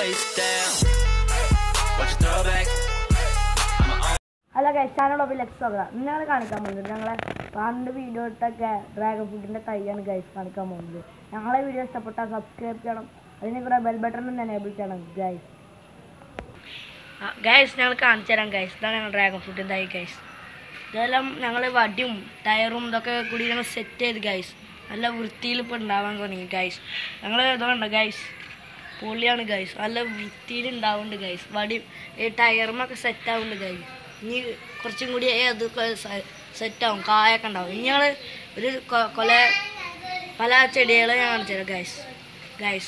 waist down. Watch your throwback. I'ma own. അല്ല guys ഒബി ലെക്സ് സ്വാഗതം ഇന്ന് ഞങ്ങൾ കാണിക്കാൻ പോകുന്നത് ഞങ്ങളെ പണ്ട് വീഡിയോ ഇട്ടൊക്കെ ഡ്രാഗൺ ഫ്രൂട്ടിൻ്റെ തൈയാണ് ഗൈസ് കാണിക്കാൻ പോകുന്നത് ഞങ്ങളെ വീഡിയോ ഇഷ്ടപ്പെട്ടാൽ സബ്സ്ക്രൈബ് ചെയ്യണം അതിന് കൂടെ ബെൽ ബട്ടൺ ഒന്ന് എനേബിൾ ചെയ്യണം ഗൈസ് ഗൈസ് ഞങ്ങൾ കാണിച്ചു തരാം ഗൈസ് ഇതാണ് ഞങ്ങൾ ഡ്രാഗൺ ഫ്രൂട്ടിൻ്റെ തൈ ഗൈസ് ഇതെല്ലാം ഞങ്ങൾ വടിയും ടയറും ഇതൊക്കെ കൂടി ഞങ്ങൾ സെറ്റ് ചെയ്ത് ഗൈസ് നല്ല വൃത്തിയിൽ ഇപ്പോൾ ഉണ്ടാവാൻ തുടങ്ങി ഗൈസ് ഞങ്ങൾ ഇതുകൊണ്ട് ഗൈസ് പൊളിയാണ് ഗൈസ് നല്ല വൃത്തിയിൽ ഉണ്ടാവുന്നുണ്ട് ഗൈസ് വടി ഈ ടയറുമൊക്കെ സെറ്റ് ആവുന്നുണ്ട് ഗൈസ് ഇനി കുറച്ചും കൂടി അത് സെറ്റ് ആവും കായൊക്കെ ഉണ്ടാവും ഇനി ഞങ്ങൾ ഒരു കൊ- കൊല പല ചെടികളെ ഞാൻ കാണിച്ചു തരാം ഗൈസ് ഗൈസ്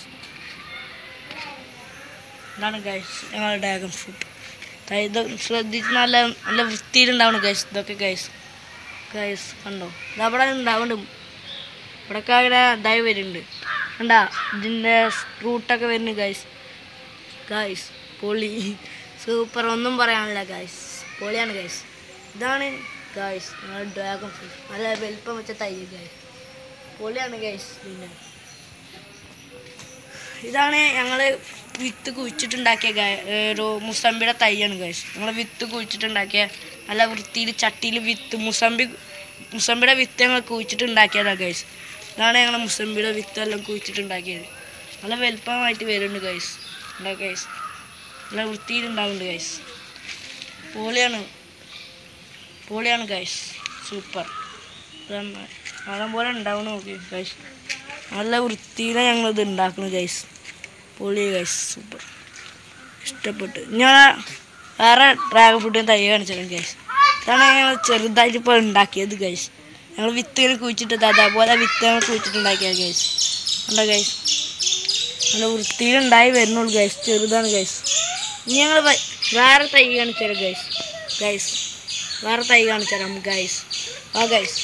ഇതാണ് ഗൈസ് ഞങ്ങളുടെ ഡ്രാഗൺ ഫ്രൂട്ട് ഇത് ശ്രദ്ധിച്ച് നല്ല നല്ല വൃത്തിയിലുണ്ടാവണം ഗൈസ് ഇതൊക്കെ ഗൈസ് ഗൈസ് കണ്ടോ ഇതവിടെ ഉണ്ടാവുന്നുണ്ട് ഇവിടെയൊക്കെ അങ്ങനെ ഇതായി വരുന്നുണ്ട് കണ്ടാ ഇതിൻ്റെ റൂട്ടൊക്കെ വരുന്നു ഗൈസ് ഗൈസ് പൊളി സൂപ്പർ ഒന്നും പറയാനില്ല ഗൈസ് പൊളിയാണ് ഗൈസ് ഇതാണ് ഗൈസ് ഞങ്ങൾ ഡ്രാഗൺ ഫ്രൂട്ട് നല്ല വലിപ്പം വെച്ച തൈ ഗൈസ് പൊളിയാണ് ഗൈസ് ഇതിൻ്റെ ഇതാണ് ഞങ്ങൾ വിത്ത് കുഴിച്ചിട്ടുണ്ടാക്കിയ ഗാ- ഏ, ഒരു മുസമ്പിയുടെ തൈയാണ് ഗൈസ് ഞങ്ങൾ വിത്ത് കുഴിച്ചിട്ടുണ്ടാക്കിയ നല്ല വൃത്തിയിൽ ചട്ടിയിൽ വിത്ത് മുസമ്പി മുസമ്പിയുടെ വിത്ത് ഞങ്ങൾ കുഴിച്ചിട്ടുണ്ടാക്കിയതാണ് ഗൈസ് ഇതാണ് ഞങ്ങൾ മുസമ്പിയുടെ വിത്ത് എല്ലാം കുഴിച്ചിട്ടുണ്ടാക്കിയത് നല്ല വലുപ്പമായിട്ട് വരുന്നുണ്ട് ഗൈസ് ഉണ്ടാ ഗൈസ് നല്ല വൃത്തിയിലുണ്ടാവുന്നുണ്ട് ഗൈസ് പോളിയാണ് പോളിയാണ് ഗൈസ് സൂപ്പർ നല്ല പോലെ ഉണ്ടാവണം നോക്കി ഗൈസ് നല്ല വൃത്തിയിലാണ് ഞങ്ങളിത് ഉണ്ടാക്കുന്നത് ഗൈസ് പൊളി ഗൈസ് സൂപ്പർ ഇഷ്ടപ്പെട്ടു ഞാൻ വേറെ ഡ്രാഗൺ ഫ്രൂട്ടിന് തൈ കാണിച്ചാലും ഗൈസ് ഇതാണ് ഞങ്ങൾ ചെറുതായിട്ട് ഇപ്പോൾ ഉണ്ടാക്കിയത് ഗൈസ് ഞങ്ങൾ വിത്തുകൾ കുഴിച്ചിട്ട് അതേപോലെ വിത്ത് ഞങ്ങൾ കുഴിച്ചിട്ടുണ്ടാക്കിയത് ഗൈസ് ഉണ്ടോ ഗൈസ് നല്ല വൃത്തിയിലുണ്ടായി വരുന്നുള്ളൂ ഗൈസ് ചെറുതാണ് ഗൈസ് ഇനി ഞങ്ങൾ വേറെ തൈ കാണിച്ചു തരാം ഗൈസ് ഗൈസ് വേറെ തൈ കാണിച്ചു തരാം ഗൈസ് ആ ഗൈസ്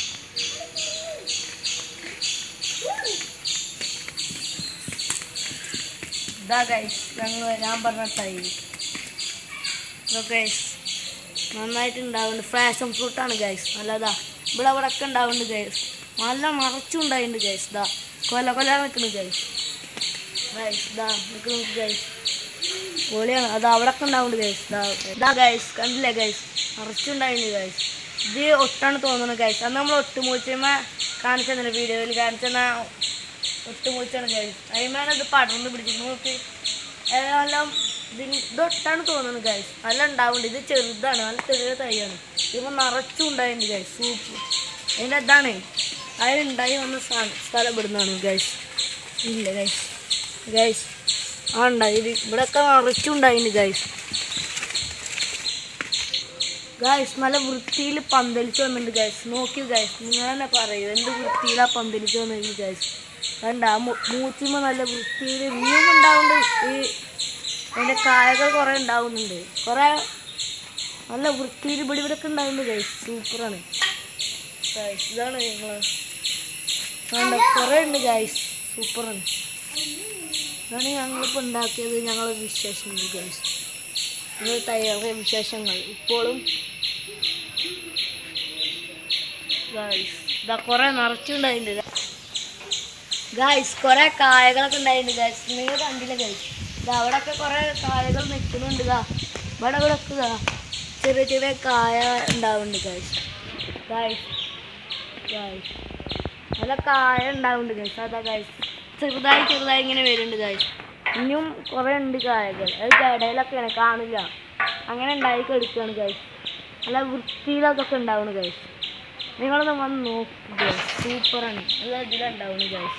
ഇതാ ഗൈസ് ഞങ്ങൾ ഞാൻ പറഞ്ഞ തൈ ഇതൊക്കെ നന്നായിട്ട് ഉണ്ടാവുന്നുണ്ട് ഫാഷൻ ഫ്രൂട്ടാണ് ഗൈസ് നല്ലതാ ഇവിടെ ഇവിടെ ഒക്കെ ഉണ്ടാവുന്നുണ്ട് ഗൈസ് നല്ല മറച്ചും ഉണ്ടായിട്ടുണ്ട് ഗൈസ് ഇതാ കൊല കൊല നിൽക്കുന്നു ഗൈസ് ഗൈസ് ഇതാ നിൽക്കുന്നു ഗൈസ് പൊളിയാണ് അത് അവിടെ ഒക്കെ ഉണ്ടാവുന്നുണ്ട് ഗൈസ് ഇതാ ഇതാ ഗൈസ് കണ്ടില്ലേ ഗൈസ് മറച്ചുണ്ടായിട്ടുണ്ട് ഗൈസ് ഇത് ഒട്ടാണ് തോന്നുന്നത് ഗൈസ് അന്ന് നമ്മൾ ഒട്ടുമൂച്ചമ്മ കാണിച്ചെന്നില്ല വീഡിയോയിൽ കാണിച്ചെന്ന ഒട്ടുമൂച്ചാണ് ഗൈസ് അതിന്മേലെ ഇത് പടർന്ന് പിടിച്ചിട്ട് നോക്കി എല്ലാം ഇതിന് ഇതൊട്ടാണ് തോന്നുന്നത് ഗൈസ് നല്ല ഉണ്ടാവുന്നുണ്ട് ഇത് ചെറുതാണ് നല്ല ചെറിയ തൈയാണ് ഇതിപ്പോൾ നിറച്ചും ഉണ്ടായിട്ടുണ്ട് ഗൈസ് സൂപ്പ് അതിൻ്റെ ഇതാണ് അതിലുണ്ടായി വന്ന സ്ഥ- സ്ഥലം ഇവിടുന്നാണ് ഗൈസ് ഇല്ല ഗൈസ് ഗൈസ് ആ ഉണ്ടായി ഇത് ഇവിടെയൊക്കെ നിറച്ചും ഉണ്ടായിട്ടുണ്ട് ഗൈസ് ഗൈസ് നല്ല വൃത്തിയിൽ പന്തലിച്ച് വന്നിട്ടുണ്ട് ഗൈസ് നോക്കി ഗൈസ് നിങ്ങൾ തന്നെ പറയൂ എന്ത് വൃത്തിയിലാ പന്തലിച്ച് വന്നിട്ടുണ്ട് ഗൈസ് കണ്ട മൂച്ചിമ്മ നല്ല വൃത്തിയിൽ ഇനിയും ഉണ്ടാവുന്നുണ്ട് ഈ അതിൻ്റെ കായകൾ കുറേ ഉണ്ടാവുന്നുണ്ട് കുറേ നല്ല വൃത്തിയിൽ ഇവിടെ ഇവിടെയൊക്കെ ഉണ്ടാവുന്നുണ്ട് ഗൈസ് സൂപ്പറാണ് ഗൈസ് ഇതാണ് ഞങ്ങൾ കണ്ട കുറേ ഉണ്ട് ഗൈസ് സൂപ്പറാണ് ഇതാണ് ഞങ്ങളിപ്പോൾ ഉണ്ടാക്കിയത് ഞങ്ങളെ വിശേഷങ്ങൾ ഗൈസ് ഞങ്ങൾ തയ്യാറിയ വിശേഷങ്ങൾ ഇപ്പോഴും ഗൈസ് ഇതാ കുറേ നിറച്ചുണ്ടായിട്ടുണ്ട് ഗൈസ് കുറേ കായകളൊക്കെ ഉണ്ടായിട്ടുണ്ട് ഗൈസ് നിങ്ങൾ കണ്ടില്ല ഗൈസ് ഇതാ അവിടെയൊക്കെ കുറേ കായകൾ നിൽക്കുന്നുണ്ട് ഇതാ ഇവിടെ ഇവിടെ ഒക്കെ ഇതാ ചെറിയ ചെറിയ കായ ഉണ്ടാവുന്നുണ്ട് ഗൈസ് ഗൈസ് ഗൈസ് നല്ല കായ ഉണ്ടാവുന്നുണ്ട് ഗൈസ് അതാ ഗൈസ് ചെറുതായി ചെറുതായി ഇങ്ങനെ വരുന്നുണ്ട് ഗൈസ് ഇനിയും കുറേ ഉണ്ട് കായകൾ അത് ഇടയിലൊക്കെയാണ് കാണില്ല അങ്ങനെ ഉണ്ടായി കെടുക്കുകയാണ് ഗൈസ് നല്ല വൃത്തിയിലതൊക്കെ ഉണ്ടാവുന്നു ഗൈസ് നിങ്ങളൊന്ന് വന്ന് നോക്കുക സൂപ്പറാണ് നല്ല ഇതിലുണ്ടാവുന്നു ഗൈസ്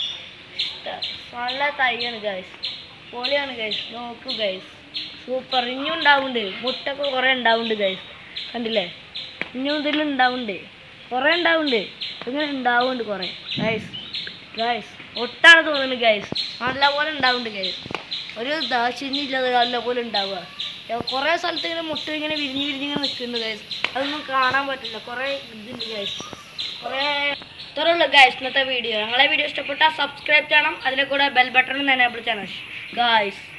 നല്ല തൈയാണ് ഗൈസ് പൊളിയാണ് ഗൈസ് നോക്കൂ ഗൈസ് സൂപ്പർ ഇനിയും ഉണ്ടാവുന്നുണ്ട് മുട്ടൊക്കെ കുറേ ഉണ്ടാവുന്നുണ്ട് ഗൈസ് കണ്ടില്ലേ ഇനിയും ഇതിൽ ഉണ്ടാവുന്നുണ്ട് കുറേ ഉണ്ടാവുന്നുണ്ട് ഇങ്ങനെ ഉണ്ടാവുന്നുണ്ട് കുറേ ഗൈസ് ഗൈസ് ഒട്ടാണ് തോന്നുന്നത് ഗൈസ് നല്ല പോലെ ഉണ്ടാവുന്നുണ്ട് ഗൈസ് ഒരു ദാശിന്യമില്ലാതെ നല്ല പോലെ ഉണ്ടാവുക ഏ, കുറേ സ്ഥലത്ത് ഇങ്ങനെ മുട്ട ഇങ്ങനെ വിരിഞ്ഞ് വിരിഞ്ഞ് ഇങ്ങനെ നിൽക്കുന്നുണ്ട് ഗൈസ് അതൊന്നും കാണാൻ പറ്റില്ല കുറേ ഇതുണ്ട് ഗൈസ് കുറേ ഇത്രയുള്ള ഗൈസ് ഇന്നത്തെ വീഡിയോ ഞങ്ങളെ വീഡിയോ ഇഷ്ടപ്പെട്ടാൽ സബ്സ്ക്രൈബ് ചെയ്യണം അതിലെ കൂടെ ബെൽ ബട്ടൺ എനേബിൾ ചെയ്യണം ഗൈസ്